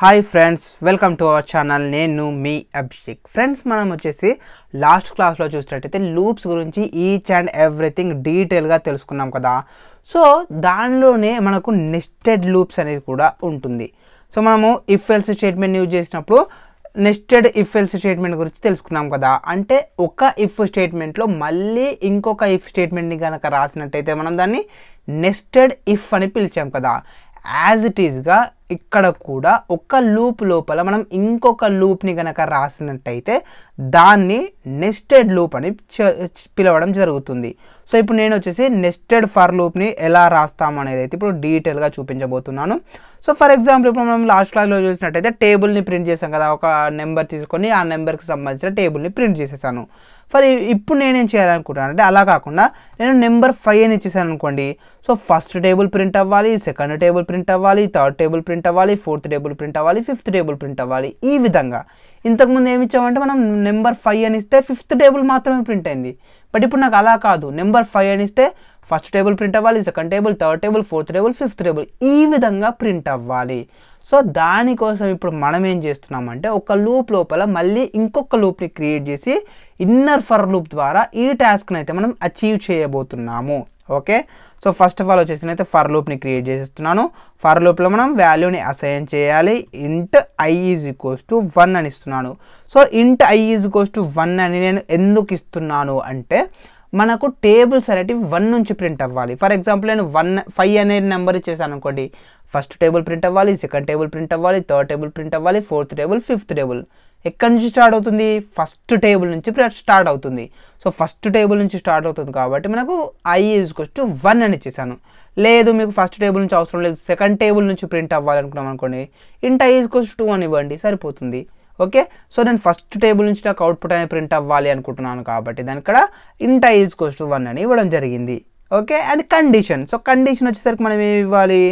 hi friends welcome to our channel నేను మీ Abhishek friends మనం వచ్చేసి లాస్ట్ క్లాస్లో చూసినట్టయితే లూప్స్ గురించి ఈచ్ అండ్ ఎవ్రీథింగ్ డీటెయిల్గా తెలుసుకున్నాం కదా సో దానిలోనే మనకు నెస్టెడ్ లూప్స్ అనేది కూడా ఉంటుంది సో మనము ఇఫ్ ఎల్స్ స్టేట్మెంట్ యూజ్ చేసినప్పుడు నెస్టెడ్ ఇఫ్ ఎల్స్ స్టేట్మెంట్ గురించి తెలుసుకున్నాం కదా అంటే ఒక ఇఫ్ స్టేట్మెంట్లో మళ్ళీ ఇంకొక ఇఫ్ స్టేట్మెంట్ని కనుక రాసినట్టయితే మనం దాన్ని నెస్టెడ్ ఇఫ్ అని పిలిచాం కదా యాజ్ ఇట్ ఈస్గా ఇక్కడ కూడా ఒక లూప్ లోపల మనం ఇంకొక లూప్ని కనుక రాసినట్టయితే దాన్ని నెస్టెడ్ లూప్ అని చ- పిలవడం జరుగుతుంది సో ఇప్పుడు నేను వచ్చేసి నెస్టెడ్ ఫర్ లూప్ని ఎలా రాస్తాం అనేది అయితే ఇప్పుడు డీటెయిల్గా చూపించబోతున్నాను సో ఫర్ ఎగ్జాంపుల్ ఇప్పుడు మనం లాస్ట్ క్లాస్లో చూసినట్టయితే టేబుల్ని ప్రింట్ చేసాం కదా ఒక నెంబర్ తీసుకొని ఆ నెంబర్కి సంబంధించిన టేబుల్ని ప్రింట్ చేసేసాను ఫర్ ఇప్పుడు నేనేం చేయాలనుకుంటున్నాను అంటే అలా కాకుండా నేను నెంబర్ ఫైవ్ అని ఇచ్చేసాను అనుకోండి సో ఫస్ట్ టేబుల్ ప్రింట్ అవ్వాలి సెకండ్ టేబుల్ ప్రింట్ అవ్వాలి థర్డ్ టేబుల్ ప్రింట్ అవ్వాలి ఫోర్త్ టేబుల్ ప్రింట్ అవ్వాలి ఫిఫ్త్ టేబుల్ ప్రింట్ అవ్వాలి ఈ విధంగా ఇంతకుముందు ఏమి ఇచ్చామంటే మనం నెంబర్ ఫైవ్ అని ఇస్తే ఫిఫ్త్ టేబుల్ మాత్రమే ప్రింట్ అయింది బట్ ఇప్పుడు నాకు అలా కాదు నెంబర్ ఫైవ్ అని ఇస్తే ఫస్ట్ టేబుల్ ప్రింట్ అవ్వాలి second table third table fourth table fifth table ఈ విధంగా ప్రింట్ అవ్వాలి సో దానికోసం ఇప్పుడు మనం ఏం చేస్తున్నామంటే ఒక లూప్ లోపల మళ్ళీ ఇంకొక లూప్ని క్రియేట్ చేసి ఇన్నర్ ఫర్ లూప్ ద్వారా ఈ టాస్క్ని అయితే మనం అచీవ్ చేయబోతున్నాము okay so first of all వచ్చేసి అయితే ఫర్ లూప్ని క్రియేట్ చేసేస్తున్నాను ఫర్ లూప్లో మనం వాల్యూని అసైన్ చేయాలి int i is equals to one అని ఇస్తున్నాను so int i is equals to one అని నేను ఎందుకు ఇస్తున్నాను అంటే మనకు టేబుల్స్ అనేటివి వన్ నుంచి ప్రింట్ అవ్వాలి ఫర్ ఎగ్జాంపుల్ నేను వన్ ఫైవ్ అనే నెంబర్ ఇచ్చేసాను అనుకోండి ఫస్ట్ టేబుల్ ప్రింట్ అవ్వాలి సెకండ్ టేబుల్ ప్రింట్ అవ్వాలి థర్డ్ టేబుల్ ప్రింట్ అవ్వాలి ఫోర్త్ టేబుల్ ఫిఫ్త్ టేబుల్ ఎక్కడి నుంచి స్టార్ట్ అవుతుంది ఫస్ట్ టేబుల్ నుంచి స్టార్ట్ అవుతుంది సో ఫస్ట్ టేబుల్ నుంచి స్టార్ట్ అవుతుంది కాబట్టి మనకు ఐ ఈజ్ టు వన్ అని ఇచ్చేసాను లేదు మీకు ఫస్ట్ టేబుల్ నుంచి అవసరం లేదు సెకండ్ టేబుల్ నుంచి ప్రింట్ అవ్వాలనుకున్నాం అనుకోండి ఇంట్ ఐ ఈజ్ టూ అని ఇవ్వండి సరిపోతుంది ఓకే సో నేను ఫస్ట్ టేబుల్ నుంచి నాకు అవుట్పుట్ అనేది ప్రింట్ అవ్వాలి అనుకుంటున్నాను కాబట్టి దాని ఇక్కడ ఇంట్ ఐ ఈజ్ టు వన్ అని ఇవ్వడం జరిగింది okay and condition so condition వచ్చేసరికి మనం ఏమి ఇవ్వాలి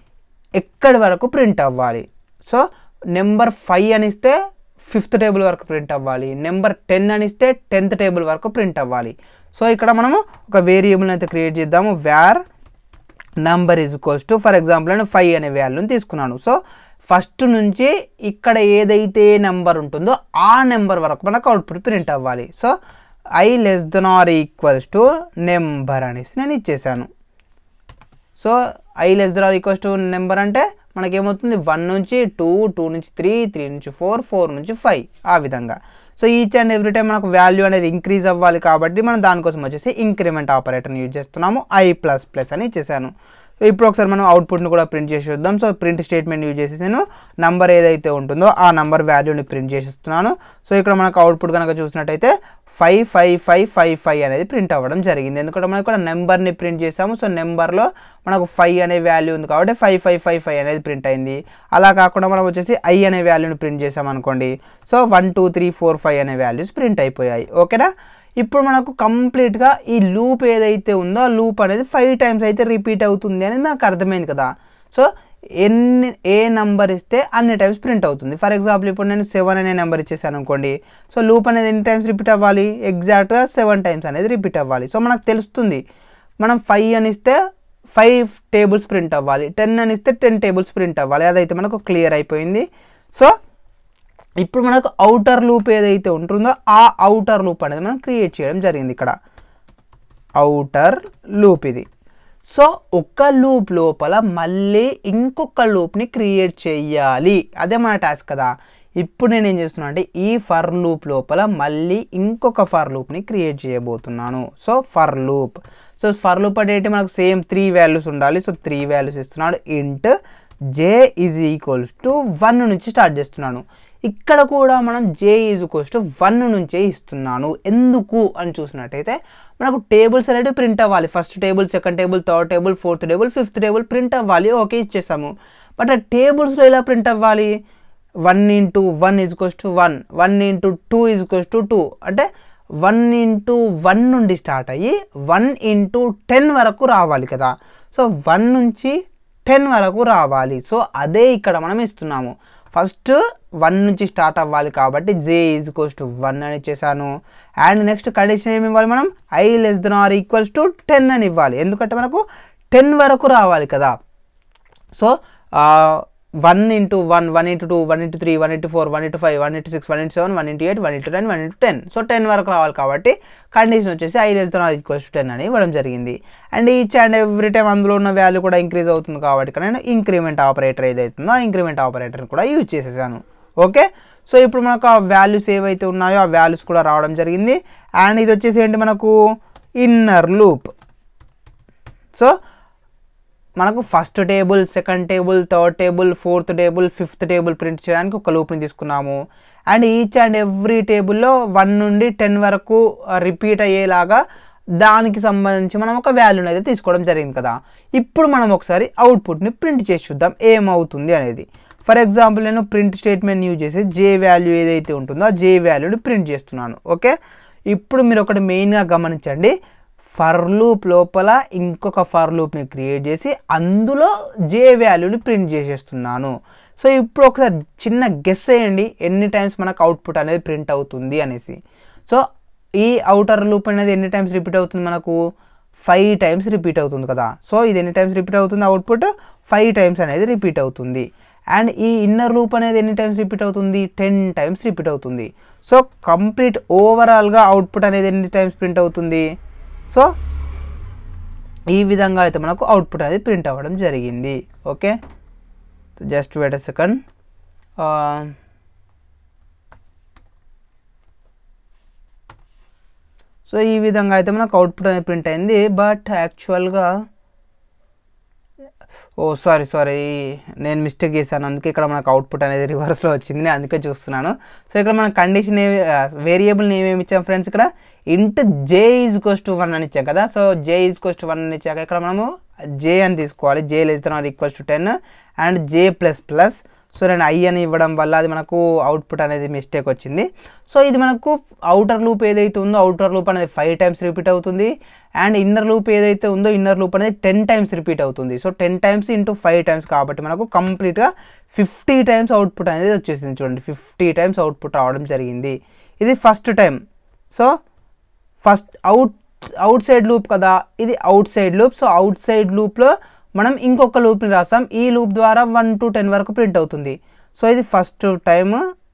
ఎక్కడి వరకు ప్రింట్ అవ్వాలి సో నెంబర్ ఫైవ్ అని ఇస్తే ఫిఫ్త్ టేబుల్ వరకు ప్రింట్ అవ్వాలి నెంబర్ టెన్ అని ఇస్తే టెన్త్ టేబుల్ వరకు ప్రింట్ అవ్వాలి సో ఇక్కడ మనము ఒక వేరియబుల్ని అయితే క్రియేట్ చేద్దాము var number is equals to for example నేను ఫైవ్ అనే వాల్యూని తీసుకున్నాను సో ఫస్ట్ నుంచి ఇక్కడ ఏదైతే నెంబర్ ఉంటుందో ఆ నెంబర్ వరకు మనకు అవుట్పుట్ ప్రింట్ అవ్వాలి so I less than or equals to number అనేసి నేను ఇచ్చేసాను so I less than or equals to number అంటే మనకేమవుతుంది వన్ నుంచి టూ టూ నుంచి త్రీ త్రీ నుంచి ఫోర్ ఫోర్ నుంచి ఫైవ్ ఆ విధంగా so each and every time మనకు వాల్యూ అనేది ఇంక్రీజ్ అవ్వాలి కాబట్టి మనం దానికోసం వచ్చేసి ఇంక్రిమెంట్ ఆపరేటర్ని యూజ్ చేస్తున్నాము ఐ ప్లస్ ప్లస్ అని ఇచ్చేసాను సో ఇప్పుడు ఒకసారి మనం అవుట్పుట్ని కూడా ప్రింట్ చేసి చూద్దాం సో ప్రింట్ స్టేట్మెంట్ యూజ్ చేసి నేను నంబర్ ఏదైతే ఉంటుందో ఆ నంబర్ వాల్యూని ప్రింట్ చేసిస్తున్నాను సో ఇక్కడ మనకు అవుట్పుట్ కనుక చూసినట్టయితే five five five five five అనేది ప్రింట్ అవ్వడం జరిగింది ఎందుకంటే మనం ఇక్కడ నెంబర్ని ప్రింట్ చేసాము సో నెంబర్లో మనకు ఫైవ్ అనే వాల్యూ ఉంది కాబట్టి ఫైవ్ ఫైవ్ ఫైవ్ ఫైవ్ అనేది ప్రింట్ అయింది అలా కాకుండా మనం వచ్చేసి ఐ అనే వాల్యూని ప్రింట్ చేసాం అనుకోండి so one two three four five అనే వాల్యూస్ ప్రింట్ అయిపోయాయి ఓకేనా ఇప్పుడు మనకు కంప్లీట్గా ఈ లూప్ ఏదైతే ఉందో ఆ లూప్ అనేది ఫైవ్ టైమ్స్ అయితే రిపీట్ అవుతుంది అనేది మనకు అర్థమైంది కదా సో ఎన్ని ఏ నెంబర్ ఇస్తే అన్ని టైమ్స్ ప్రింట్ అవుతుంది ఫర్ ఎగ్జాంపుల్ ఇప్పుడు నేను సెవెన్ అనే నెంబర్ ఇచ్చేసాను అనుకోండి సో లూప్ అనేది ఎన్ని టైమ్స్ రిపీట్ అవ్వాలి ఎగ్జాక్ట్గా సెవెన్ టైమ్స్ అనేది రిపీట్ అవ్వాలి సో మనకు తెలుస్తుంది మనం ఫైవ్ అని ఇస్తే ఫైవ్ టేబుల్స్ ప్రింట్ అవ్వాలి టెన్ అని ఇస్తే టెన్ టేబుల్స్ ప్రింట్ అవ్వాలి అదైతే మనకు క్లియర్ అయిపోయింది సో ఇప్పుడు మనకు అవుటర్ లూప్ ఏదైతే ఉంటుందో ఆ అవుటర్ లూప్ అనేది మనం క్రియేట్ చేయడం జరిగింది ఇక్కడ అవుటర్ లూప్ ఇది సో ఒక లూప్ లోపల మళ్ళీ ఇంకొక లూప్ని క్రియేట్ చేయాలి అదే మన టాస్క్ కదా ఇప్పుడు నేను ఏం చేస్తున్నాను అంటే ఈ ఫర్ లూప్ లోపల మళ్ళీ ఇంకొక ఫర్ లూప్ని క్రియేట్ చేయబోతున్నాను so for loop so for loop అంటే ఏంటి మనకు సేమ్ త్రీ వాల్యూస్ ఉండాలి సో త్రీ వాల్యూస్ ఇస్తున్నాడు int j is equals to one నుంచి స్టార్ట్ చేస్తున్నాను ఇక్కడ కూడా మనం j is equals to one నుంచే ఇస్తున్నాను ఎందుకు అని చూసినట్టయితే మనకు టేబుల్స్ అనేవి ప్రింట్ అవ్వాలి first table second table third table fourth table fifth table print అవ్వాలి ఓకే ఇచ్చేసాము బట్ ఆ టేబుల్స్లో ఎలా ప్రింట్ అవ్వాలి one into one is equals to one one into two is equals to two అంటే వన్ ఇంటూ వన్ నుండి స్టార్ట్ అయ్యి వన్ ఇంటూ టెన్ వరకు రావాలి కదా సో వన్ నుంచి టెన్ వరకు రావాలి సో అదే ఇక్కడ మనం ఇస్తున్నాము ఫస్ట్ వన్ నుంచి స్టార్ట్ అవ్వాలి కాబట్టి j is equals to one అని ఇచ్చేసాను అండ్ నెక్స్ట్ కండిషన్ ఏమి ఇవ్వాలి మనం I less than or equals to ten అని ఇవ్వాలి ఎందుకంటే మనకు టెన్ వరకు రావాలి కదా so one into one one into two one into three one into four one into five one into six one into seven one into eight one into nine one into ten so ten వరకు రావాలి కాబట్టి condition వచ్చేసి I less than equals to ten అని ఇవ్వడం జరిగింది and each and every time అందులో ఉన్న value కూడా ఇంక్రీజ్ అవుతుంది కాబట్టి ఇక్కడ నేను ఇంక్రిమెంట్ ఆపరేటర్ ఏదైతుందో ఆ ఇంక్రిమెంట్ ఆపరేటర్ని కూడా యూజ్ చేసేసాను ఓకే సో ఇప్పుడు మనకు ఆ వాల్యూస్ ఏవైతే ఉన్నాయో ఆ వాల్యూస్ కూడా రావడం జరిగింది అండ్ ఇది వచ్చేసి ఏంటి మనకు ఇన్నర్ లూప్ సో మనకు first table second table third table fourth table fifth table print చేయడానికి ఒక లూప్ని తీసుకున్నాము అండ్ ఈచ్ అండ్ ఎవ్రీ టేబుల్లో వన్ నుండి టెన్ వరకు రిపీట్ అయ్యేలాగా దానికి సంబంధించి మనం ఒక వాల్యూని అయితే తీసుకోవడం జరిగింది కదా ఇప్పుడు మనం ఒకసారి అవుట్పుట్ని ప్రింట్ చేసి చూద్దాం ఏమవుతుంది అనేది ఫర్ ఎగ్జాంపుల్ నేను ప్రింట్ స్టేట్మెంట్ యూజ్ చేసి జే వాల్యూ ఏదైతే ఉంటుందో ఆ జే వాల్యూని ప్రింట్ చేస్తున్నాను ఓకే ఇప్పుడు మీరు ఒకటి మెయిన్గా గమనించండి ఫర్ లూప్ లోపల ఇంకొక ఫర్ లూప్ని క్రియేట్ చేసి అందులో జే వాల్యూని ప్రింట్ చేసేస్తున్నాను సో ఇప్పుడు ఒకసారి చిన్న గెస్ చేయండి ఎన్ని టైమ్స్ మనకు అవుట్పుట్ అనేది ప్రింట్ అవుతుంది అనేసి సో ఈ అవుటర్ లూప్ అనేది ఎన్ని టైమ్స్ రిపీట్ అవుతుంది మనకు ఫైవ్ టైమ్స్ రిపీట్ అవుతుంది కదా సో ఇది ఎన్ని టైమ్స్ రిపీట్ అవుతుంది అవుట్పుట్ ఫైవ్ టైమ్స్ అనేది రిపీట్ అవుతుంది అండ్ ఈ ఇన్నర్ లూప్ అనేది ఎన్ని టైమ్స్ రిపీట్ అవుతుంది టెన్ టైమ్స్ రిపీట్ అవుతుంది సో కంప్లీట్ ఓవరాల్గా అవుట్పుట్ అనేది ఎన్ని టైమ్స్ ప్రింట్ అవుతుంది సో ఈ విధంగా అయితే మనకు అవుట్పుట్ అనేది ప్రింట్ అవ్వడం జరిగింది okay just wait a second so ఈ విధంగా అయితే మనకు అవుట్పుట్ అనేది ప్రింట్ అయింది బట్ యాక్చువల్గా ఓ సారీ సారీ నేను మిస్టేక్ చేశాను అందుకే ఇక్కడ మనకు అవుట్పుట్ అనేది రివర్స్లో వచ్చింది నేను అందుకే చూస్తున్నాను సో ఇక్కడ మన కండిషన్ ఏమి వేరియబుల్ని ఏమేమి ఇచ్చాం ఫ్రెండ్స్ ఇక్కడ int j is equals to one అని ఇచ్చాం కదా so j is equals to one అని ఇచ్చాక ఇక్కడ మనము జే అని తీసుకోవాలి j less than or equals to ten and j plus plus so నేను ఐ అని ఇవ్వడం వల్ల అది మనకు అవుట్పుట్ అనేది మిస్టేక్ వచ్చింది సో ఇది మనకు అవుటర్ లూప్ ఏదైతే ఉందో అవుటర్ లూప్ అనేది ఫైవ్ టైమ్స్ రిపీట్ అవుతుంది అండ్ ఇన్నర్ లూప్ ఏదైతే ఉందో ఇన్నర్ లూప్ అనేది టెన్ టైమ్స్ రిపీట్ అవుతుంది so ten times into five times కాబట్టి మనకు కంప్లీట్గా ఫిఫ్టీ టైమ్స్ అవుట్పుట్ అనేది వచ్చేసింది చూడండి ఫిఫ్టీ టైమ్స్ అవుట్పుట్ రావడం జరిగింది ఇది first time so first out outside loop కదా ఇది outside loop so outside లూప్లో మనం ఇంకొక లూప్ని రాస్తాం ఈ లూప్ ద్వారా వన్ టు టెన్ వరకు ప్రింట్ అవుతుంది సో ఇది ఫస్ట్ టైం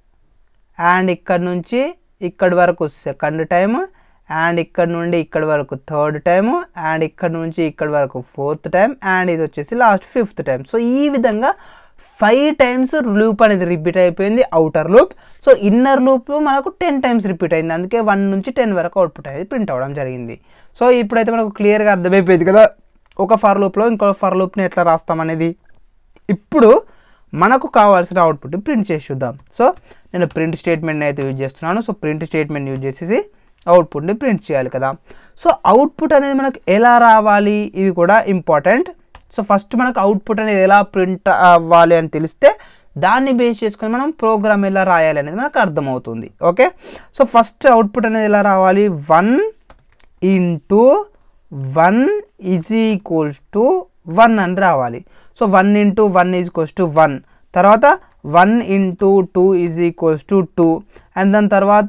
అండ్ ఇక్కడ నుంచి ఇక్కడి వరకు సెకండ్ టైం అండ్ ఇక్కడ నుండి ఇక్కడ వరకు థర్డ్ టైం అండ్ ఇక్కడ నుంచి ఇక్కడ వరకు ఫోర్త్ టైం అండ్ ఇది వచ్చేసి లాస్ట్ ఫిఫ్త్ టైం సో ఈ విధంగా ఫైవ్ టైమ్స్ లూప్ అనేది రిపీట్ అయిపోయింది outer loop so inner loop మనకు టెన్ టైమ్స్ రిపీట్ అయింది అందుకే వన్ నుంచి టెన్ వరకు అవుట్పుట్ అనేది ప్రింట్ అవ్వడం జరిగింది సో ఇప్పుడైతే మనకు క్లియర్గా అర్థమైపోయింది కదా ఒక ఫర్ లూప్లో ఇంకో ఫర్ లూప్ని ఎట్లా రాస్తాం అనేది ఇప్పుడు మనకు కావాల్సిన అవుట్పుట్ ప్రింట్ చేసి చూద్దాం సో నేను ప్రింట్ స్టేట్మెంట్ని అయితే యూజ్ చేస్తున్నాను సో ప్రింట్ స్టేట్మెంట్ యూజ్ చేసేసి అవుట్పుట్ని ప్రింట్ చేయాలి కదా సో అవుట్పుట్ అనేది మనకు ఎలా రావాలి ఇది కూడా ఇంపార్టెంట్ సో ఫస్ట్ మనకు అవుట్పుట్ అనేది ఎలా ప్రింట్ అవ్వాలి అని తెలిస్తే దాన్ని బేస్ చేసుకొని మనం ప్రోగ్రామ్ ఎలా రాయాలి అనేది మనకు అర్థమవుతుంది ఓకే సో ఫస్ట్ అవుట్పుట్ అనేది ఎలా రావాలి one into one is equals to one అని రావాలి so one into one is equals to one తర్వాత one into two is equals to two and దాని తర్వాత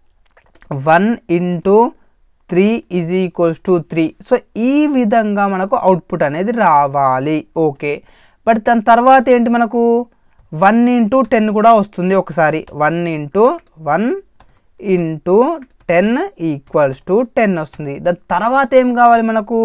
one into three is equals to three so ఈ విధంగా మనకు output అనేది రావాలి ఓకే బట్ దాని తర్వాత ఏంటి మనకు వన్ ఇంటూ టెన్ కూడా వస్తుంది ఒకసారి one into one into ten equals to ten వస్తుంది దాని తర్వాత ఏం కావాలి మనకు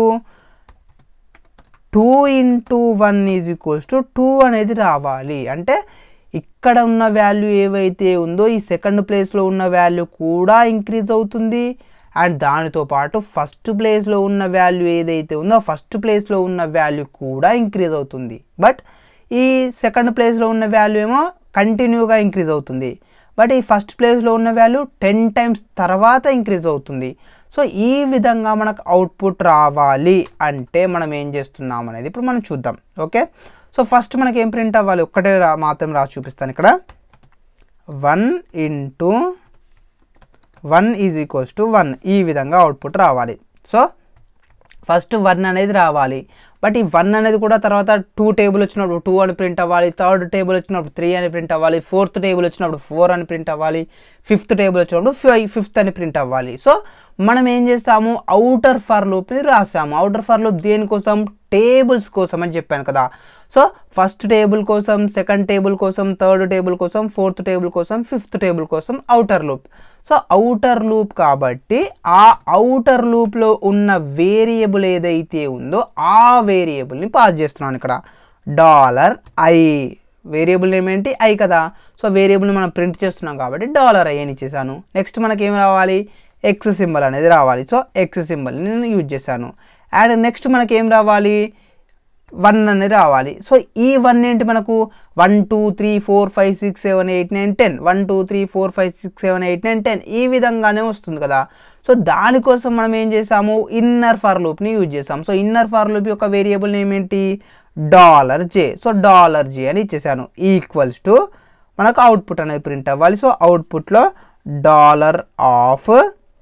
two into one is equals to two అనేది రావాలి అంటే ఇక్కడ ఉన్న వాల్యూ ఏవైతే ఉందో ఈ సెకండ్ ప్లేస్లో ఉన్న వాల్యూ కూడా ఇంక్రీజ్ అవుతుంది అండ్ దానితో పాటు ఫస్ట్ ప్లేస్లో ఉన్న వాల్యూ ఏదైతే ఉందో ఫస్ట్ ప్లేస్లో ఉన్న వాల్యూ కూడా ఇంక్రీజ్ అవుతుంది బట్ ఈ సెకండ్ ప్లేస్లో ఉన్న వాల్యూ ఏమో కంటిన్యూగా ఇంక్రీజ్ అవుతుంది బట్ ఈ ఫస్ట్ ప్లేస్లో ఉన్న వాల్యూ టెన్ టైమ్స్ తర్వాత ఇంక్రీజ్ అవుతుంది సో ఈ విధంగా మనకు అవుట్పుట్ రావాలి అంటే మనం ఏం చేస్తున్నాం అనేది ఇప్పుడు మనం చూద్దాం ఓకే సో ఫస్ట్ మనకి ఏం ప్రింట్ అవ్వాలి ఒక్కటే రా మాత్రం రాసి చూపిస్తాను ఇక్కడ one into one is equals to one ఈ విధంగా అవుట్పుట్ రావాలి సో ఫస్ట్ వన్ అనేది రావాలి బట్ ఈ వన్ అనేది కూడా తర్వాత టూ టేబుల్ వచ్చినప్పుడు టూ అని ప్రింట్ అవ్వాలి థర్డ్ టేబుల్ వచ్చినప్పుడు త్రీ అని ప్రింట్ అవ్వాలి ఫోర్త్ టేబుల్ వచ్చినప్పుడు ఫోర్ అని ప్రింట్ అవ్వాలి ఫిఫ్త్ టేబుల్ వచ్చినప్పుడు ఫైవ్ ఫిఫ్త్ అని ప్రింట్ అవ్వాలి సో మనం ఏం చేస్తాము అవుటర్ ఫర్ లూప్ని రాసాము అవుటర్ ఫర్ లూప్ దేనికోసం టేబుల్స్ కోసం అని చెప్పాను కదా సో ఫస్ట్ టేబుల్ కోసం సెకండ్ టేబుల్ కోసం థర్డ్ టేబుల్ కోసం ఫోర్త్ టేబుల్ కోసం ఫిఫ్త్ టేబుల్ కోసం outer loop so outer loop కాబట్టి ఆ అవుటర్ లూప్లో ఉన్న వేరియబుల్ ఏదైతే ఉందో ఆ వేరియబుల్ని పాస్ చేస్తున్నాను ఇక్కడ డాలర్ ఐ వేరియబుల్ ఏమేంటి ఐ కదా సో వేరియబుల్ని మనం ప్రింట్ చేస్తున్నాం కాబట్టి డాలర్ ఐ అని ఇచ్చేసాను నెక్స్ట్ మనకి ఏం రావాలి ఎక్స్ సింబల్ అనేది రావాలి సో ఎక్స్ సింబల్ని నేను యూజ్ చేశాను అండ్ నెక్స్ట్ మనకి ఏం రావాలి వన్ అనేది రావాలి సో ఈ వన్ ఏంటి మనకు one two three four five six seven eight nine ten one two three four five six seven eight nine ten ఈ విధంగానే వస్తుంది కదా సో దానికోసం మనం ఏం చేసాము ఇన్నర్ ఫర్ లూప్ని యూజ్ చేసాం సో ఇన్నర్ ఫర్ లూప్ యొక్క వేరియబుల్ ఏమేంటి dollar j so dollar j అని ఇచ్చేసాను ఈక్వల్స్ టు మనకు అవుట్పుట్ అనేది ప్రింట్ అవ్వాలి సో అవుట్పుట్లో dollar of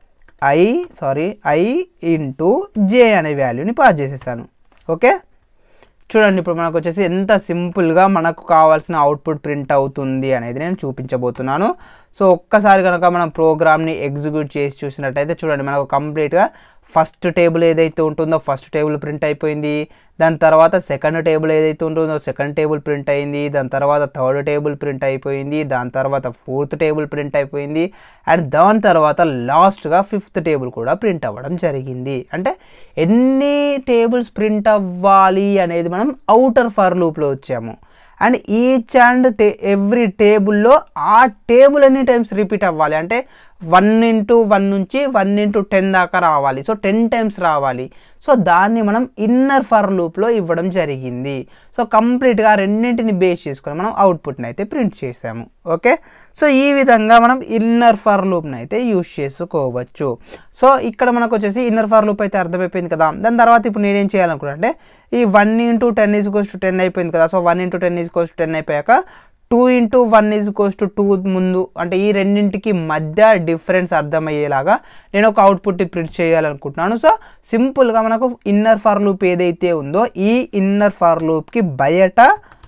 I sorry I into j అనే వాల్యూని పాస్ చేసేసాను ఓకే చూడండి ఇప్పుడు మనకు వచ్చేసి ఎంత సింపుల్గా మనకు కావాల్సిన అవుట్పుట్ ప్రింట్ అవుతుంది అనేది నేను చూపించబోతున్నాను సో ఒక్కసారి కనుక మనం ప్రోగ్రామ్ని ఎగ్జిక్యూట్ చేసి చూసినట్టయితే చూడండి మనకు కంప్లీట్గా ఫస్ట్ టేబుల్ ఏదైతే ఉంటుందో ఫస్ట్ టేబుల్ ప్రింట్ అయిపోయింది దాని తర్వాత సెకండ్ టేబుల్ ఏదైతే ఉంటుందో సెకండ్ టేబుల్ ప్రింట్ అయింది దాని తర్వాత థర్డ్ టేబుల్ ప్రింట్ అయిపోయింది దాని తర్వాత ఫోర్త్ టేబుల్ ప్రింట్ అయిపోయింది అండ్ దాని తర్వాత లాస్ట్గా ఫిఫ్త్ టేబుల్ కూడా ప్రింట్ అవ్వడం జరిగింది అంటే ఎన్ని టేబుల్స్ ప్రింట్ అవ్వాలి అనేది మనం అవుటర్ ఫర్ లూప్లో వచ్చాము అండ్ ఈచ్ అండ్ టే ఎవ్రీ టేబుల్లో ఆ టేబుల్ ఎన్ని టైమ్స్ రిపీట్ అవ్వాలి అంటే వన్ ఇంటూ వన్ నుంచి వన్ ఇంటూ టెన్ దాకా రావాలి సో టెన్ టైమ్స్ రావాలి సో దాన్ని మనం ఇన్నర్ ఫర్ లూప్లో ఇవ్వడం జరిగింది సో కంప్లీట్గా రెండింటిని బేస్ చేసుకొని మనం అవుట్పుట్ని అయితే ప్రింట్ చేసాము ఓకే సో ఈ విధంగా మనం ఇన్నర్ ఫర్ లూప్ని అయితే యూజ్ చేసుకోవచ్చు సో ఇక్కడ మనకు వచ్చేసి ఇన్నర్ ఫర్ లూప్ అయితే అర్థమైపోయింది కదా దాని తర్వాత ఇప్పుడు నేనేం చేయాలనుకున్నా అంటే ఈ one into ten is equals to ten అయిపోయింది కదా so one into ten is equals to ten అయిపోయాక two into one is equals to two ముందు అంటే ఈ రెండింటికి మధ్య డిఫరెన్స్ అర్థమయ్యేలాగా నేను ఒక అవుట్పుట్ ప్రింట్ చేయాలనుకుంటున్నాను సో సింపుల్గా మనకు ఇన్నర్ ఫర్ లూప్ ఏదైతే ఉందో ఈ ఇన్నర్ ఫర్ లూప్కి బయట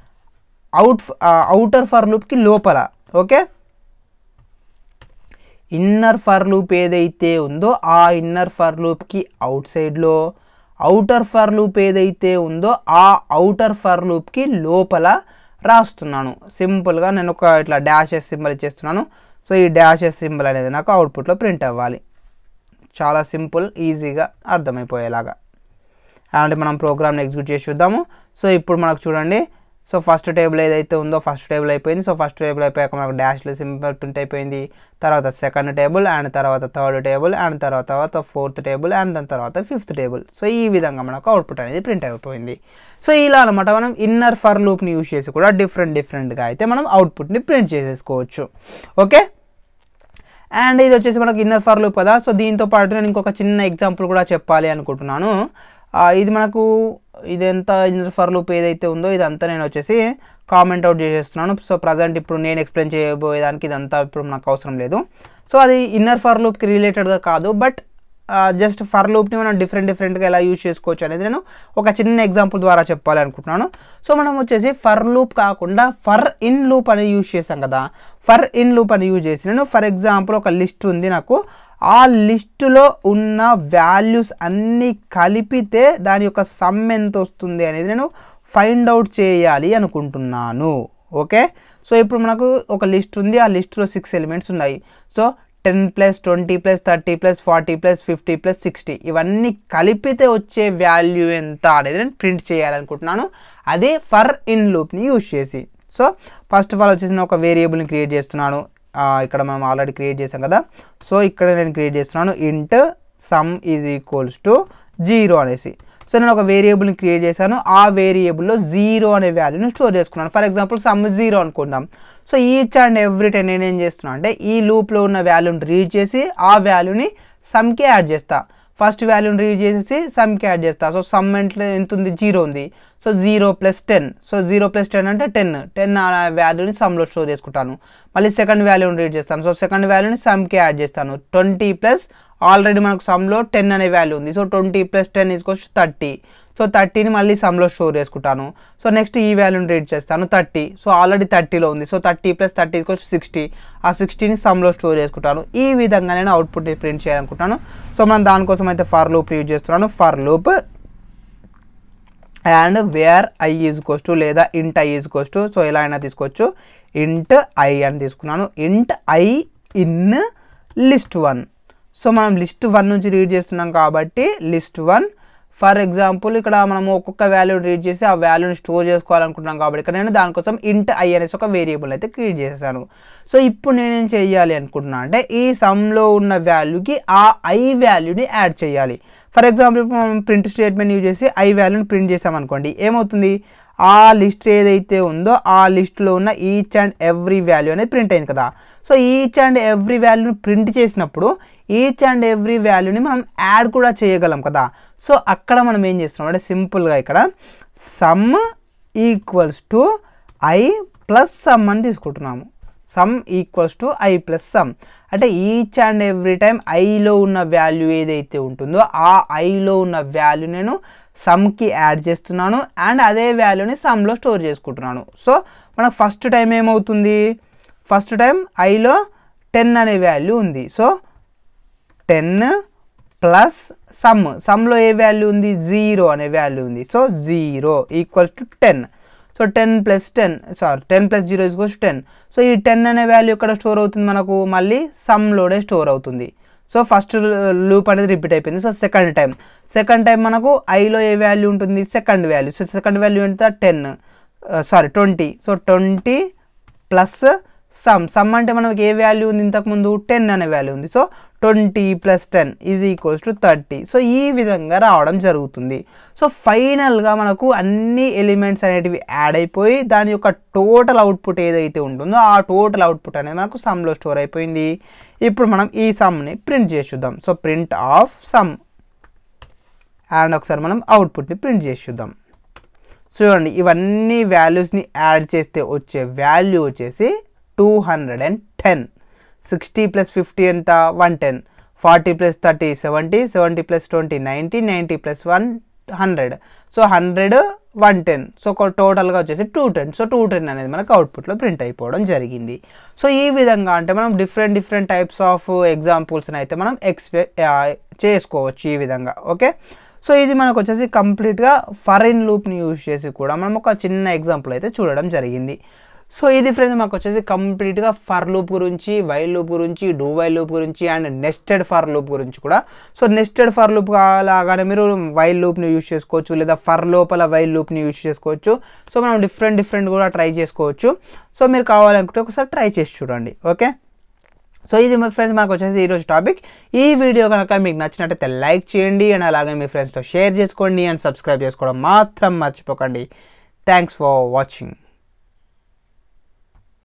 అవుట్ అవుటర్ ఫర్ లూప్కి లోపల ఓకే ఇన్నర్ ఫర్ లూప్ ఏదైతే ఉందో ఆ ఇన్నర్ ఫర్ లూప్కి అవుట్ సైడ్లో అవుటర్ ఫర్ లూప్ ఏదైతే ఉందో ఆ అవుటర్ ఫర్ లూప్కి లోపల రాస్తున్నాను సింపుల్గా నేను ఒక ఇట్లా డాషెస్ సింబల్ ఇచ్చేస్తున్నాను సో ఈ డాషెస్ సింబల్ అనేది నాకు అవుట్పుట్లో ప్రింట్ అవ్వాలి చాలా సింపుల్ ఈజీగా అర్థమైపోయేలాగా అలాంటి మనం ప్రోగ్రామ్ని ఎగ్జిక్యూట్ చేసి చూద్దాము సో ఇప్పుడు మనకు చూడండి సో ఫస్ట్ టేబుల్ ఏదైతే ఉందో ఫస్ట్ టేబుల్ అయిపోయింది సో ఫస్ట్ టేబుల్ అయిపోయాక మనకు డాష్లో సింపుల్ ప్రింట్ అయిపోయింది తర్వాత సెకండ్ టేబుల్ అండ్ తర్వాత థర్డ్ టేబుల్ అండ్ తర్వాత తర్వాత ఫోర్త్ టేబుల్ అండ్ దాని తర్వాత ఫిఫ్త్ టేబుల్ సో ఈ విధంగా మనకు అవుట్పుట్ అనేది ప్రింట్ అయిపోయింది సో ఇలా అనమాట మనం ఇన్నర్ ఫర్ లూప్ని యూజ్ చేసి కూడా డిఫరెంట్ డిఫరెంట్గా అయితే మనం అవుట్పుట్ని ప్రింట్ చేసేసుకోవచ్చు ఓకే అండ్ ఇది వచ్చేసి మనకు ఇన్నర్ ఫర్ లూప్ కదా సో దీంతో పాటు నేను ఇంకొక చిన్న ఎగ్జాంపుల్ కూడా చెప్పాలి అనుకుంటున్నాను ఆ, ఇది మనకు ఇదంతా ఇన్నర్ ఫర్ లూప్ ఏదైతే ఉందో ఇదంతా నేను వచ్చేసి కామెంట్ అవుట్ చేసేస్తున్నాను సో ప్రజెంట్ ఇప్పుడు నేను ఎక్స్ప్లెయిన్ చేయబోయేదానికి ఇదంతా ఇప్పుడు నాకు అవసరం లేదు సో అది ఇన్నర్ ఫర్ లూప్కి రిలేటెడ్గా కాదు బట్ జస్ట్ ఫర్ లూప్ని మనం డిఫరెంట్ డిఫరెంట్గా ఎలా యూజ్ చేసుకోవచ్చు అనేది నేను ఒక చిన్న ఎగ్జాంపుల్ ద్వారా చెప్పాలి అనుకుంటున్నాను సో మనం వచ్చేసి ఫర్ లూప్ కాకుండా ఫర్ ఇన్ లూప్ అని యూజ్ చేసాం కదా ఫర్ ఇన్ లూప్ అని యూజ్ చేసి నేను ఫర్ ఎగ్జాంపుల్ ఒక లిస్ట్ ఉంది నాకు ఆ లిస్టులో ఉన్న వాల్యూస్ అన్నీ కలిపితే దాని యొక్క సమ్ ఎంత వస్తుంది అనేది నేను ఫైండ్ అవుట్ చేయాలి అనుకుంటున్నాను ఓకే సో ఇప్పుడు మనకు ఒక లిస్ట్ ఉంది ఆ లిస్ట్లో సిక్స్ ఎలిమెంట్స్ ఉన్నాయి so ten plus twenty plus thirty plus forty plus fifty plus sixty ఇవన్నీ కలిపితే వచ్చే వాల్యూ ఎంత అనేది నేను ప్రింట్ చేయాలనుకుంటున్నాను అదే ఫర్ ఇన్ లూప్ని యూజ్ చేసి సో ఫస్ట్ ఆఫ్ ఆల్ వచ్చేసి నేను ఒక వేరియబుల్ని క్రియేట్ చేస్తున్నాను ఆ, ఇక్కడ మనం ఆల్రెడీ క్రియేట్ చేసాం కదా సో ఇక్కడ నేను క్రియేట్ చేస్తున్నాను int sum is equals to zero అనేసి సో నేను ఒక వేరియబుల్ని క్రియేట్ చేశాను ఆ వేరియబుల్లో జీరో అనే వాల్యూని స్టోర్ చేసుకున్నాను ఫర్ ఎగ్జాంపుల్ సమ్ జీరో అనుకుందాం so each and every time నేను ఏం చేస్తున్నాను అంటే ఈ లూప్లో ఉన్న వాల్యూని రీడ్ చేసి ఆ వాల్యూని సమ్కి యాడ్ చేస్తా ఫస్ట్ వాల్యూని రీడ్ చేసేసి సమ్కి యాడ్ చేస్తా సో సమ్ ఎంట్లో ఎంత ఉంది జీరో ఉంది so zero plus ten so zero plus ten అంటే టెన్ టెన్ ఆ వాల్యూని సమ్లో స్టోర్ చేసుకుంటాను మళ్ళీ సెకండ్ వాల్యూని రీడ్ చేస్తాను సో సెకండ్ వాల్యూని సమ్కి యాడ్ చేస్తాను ట్వంటీ ప్లస్ ఆల్రెడీ మనకు సమ్లో టెన్ అనే వాల్యూ ఉంది so twenty plus ten is కోస్ట్ థర్టీ సో థర్టీని మళ్ళీ సమ్లో స్టోర్ చేసుకుంటాను సో నెక్స్ట్ ఈ వాల్యూని రీడ్ చేస్తాను థర్టీ సో ఆల్రెడీ థర్టీలో ఉంది సో థర్టీ ప్లస్ థర్టీ వచ్చి సిక్స్టీ ఆ సిక్స్టీని సమ్లో స్టోర్ చేసుకుంటాను ఈ విధంగా నేను అవుట్పుట్ ప్రింట్ చేయాలనుకుంటాను సో మనం దానికోసం అయితే ఫర్ లూప్ యూజ్ చేస్తున్నాను for loop and where i is equals to లేదా int i is equals to so ఎలా అయినా తీసుకోవచ్చు ఇంట్ ఐ అని తీసుకున్నాను int i in list one so మనం లిస్ట్ వన్ నుంచి రీడ్ చేస్తున్నాం కాబట్టి లిస్ట్ వన్ ఫర్ ఎగ్జాంపుల్ ఇక్కడ మనం ఒక్కొక్క వాల్యూ రీడ్ చేసి ఆ వాల్యూని స్టోర్ చేసుకోవాలనుకుంటున్నాం కాబట్టి ఇక్కడ నేను దానికోసం ఇంట్ ఐ అనేసి ఒక వేరియబుల్ అయితే క్రియేట్ చేశాను సో ఇప్పుడు నేనేం చేయాలి అనుకుంటున్నా అంటే ఈ సమ్లో ఉన్న వాల్యూకి ఆ ఐ వాల్యూని యాడ్ చేయాలి ఫర్ ఎగ్జాంపుల్ ఇప్పుడు మనం ప్రింట్ స్టేట్మెంట్ యూజ్ చేసి ఐ వాల్యూని ప్రింట్ చేసామనుకోండి ఏమవుతుంది ఆ లిస్ట్ ఏదైతే ఉందో ఆ లిస్ట్లో ఉన్న ఈచ్ అండ్ ఎవ్రీ వాల్యూ అనేది ప్రింట్ అయింది కదా సో ఈచ్ అండ్ ఎవ్రీ వాల్యూని ప్రింట్ చేసినప్పుడు ఈచ్ అండ్ ఎవ్రీ వాల్యూని మనం యాడ్ కూడా చేయగలం కదా సో అక్కడ మనం ఏం చేస్తున్నాం అంటే సింపుల్గా ఇక్కడ sum equals to i plus sum అని తీసుకుంటున్నాము sum equals to i plus sum అంటే ఈచ్ అండ్ ఎవ్రీ టైం ఐలో ఉన్న వాల్యూ ఏదైతే ఉంటుందో ఆ ఐలో ఉన్న వాల్యూ నేను సమ్కి యాడ్ చేస్తున్నాను అండ్ అదే వాల్యూని సమ్లో స్టోర్ చేసుకుంటున్నాను సో మనకు ఫస్ట్ టైం ఏమవుతుంది ఫస్ట్ టైం ఐలో టెన్ అనే వాల్యూ ఉంది సో టెన్ ప్లస్ సమ్ సమ్లో ఏ వాల్యూ ఉంది జీరో అనే వాల్యూ ఉంది so zero equals to ten so ten plus ten sorry ten plus zero equals ten so ఈ టెన్ అనే వాల్యూ ఎక్కడ స్టోర్ అవుతుంది మనకు మళ్ళీ సమ్లోనే స్టోర్ అవుతుంది సో ఫస్ట్ లూప్ అనేది రిపీట్ అయిపోయింది so second time second time మనకు ఐలో ఏ వాల్యూ ఉంటుంది second value so second value ఎంత ten sorry twenty so twenty plus sum sum అంటే మనకి ఏ వాల్యూ ఉంది ఇంతకుముందు టెన్ అనే వాల్యూ ఉంది so twenty plus ten is equals to thirty so ఈ విధంగా రావడం జరుగుతుంది సో ఫైనల్గా మనకు అన్ని ఎలిమెంట్స్ అనేటివి యాడ్ అయిపోయి దాని యొక్క టోటల్ అవుట్పుట్ ఏదైతే ఉంటుందో ఆ టోటల్ అవుట్పుట్ అనేది మనకు సమ్లో స్టోర్ అయిపోయింది ఇప్పుడు మనం ఈ సమ్ని ప్రింట్ చేసి చూద్దాం so print of sum and ఒకసారి మనం అవుట్పుట్ని ప్రింట్ చేసి చూద్దాం చూడండి ఇవన్నీ వాల్యూస్ని యాడ్ చేస్తే వచ్చే వాల్యూ వచ్చేసి two hundred and ten sixty plus fifty ఎంత one ten forty plus thirty seventy seventy plus twenty ninety ninety plus one hundred so hundred one ten so టోటల్గా వచ్చేసి two ten so two ten అనేది మనకు అవుట్పుట్లో print అయిపోవడం జరిగింది so ఈ విధంగా అంటే మనం డిఫరెంట్ డిఫరెంట్ టైప్స్ ఆఫ్ ఎగ్జాంపుల్స్ని అయితే మనం ఎక్స్పె చేసుకోవచ్చు ఈ విధంగా ఓకే సో ఇది మనకు వచ్చేసి కంప్లీట్గా ఫరెన్ లూప్ని యూజ్ చేసి కూడా మనం ఒక చిన్న ఎగ్జాంపుల్ అయితే చూడడం జరిగింది సో ఇది ఫ్రెండ్స్ మాకు వచ్చేసి కంప్లీట్గా ఫర్ లూప్ గురించి వైల్ లూప్ గురించి డూ వైల్ లూప్ గురించి అండ్ నెస్టెడ్ ఫర్ లూప్ గురించి కూడా సో నెస్టెడ్ ఫర్ లూప్ లాగానే మీరు వైల్ లూప్ని యూజ్ చేసుకోవచ్చు లేదా ఫర్ లోపల వైల్ లూప్ని యూజ్ చేసుకోవచ్చు సో మనం డిఫరెంట్ డిఫరెంట్ కూడా ట్రై చేసుకోవచ్చు సో మీరు కావాలనుకుంటే ఒకసారి ట్రై చేసి చూడండి ఓకే సో ఇది మీ ఫ్రెండ్స్ మనకు వచ్చేసి ఈరోజు టాపిక్ ఈ వీడియో కనుక మీకు నచ్చినట్టయితే లైక్ చేయండి అండ్ అలాగే మీ ఫ్రెండ్స్తో షేర్ చేసుకోండి అండ్ సబ్స్క్రైబ్ చేసుకోవడం మాత్రం మర్చిపోకండి థ్యాంక్స్ ఫర్ వాచింగ్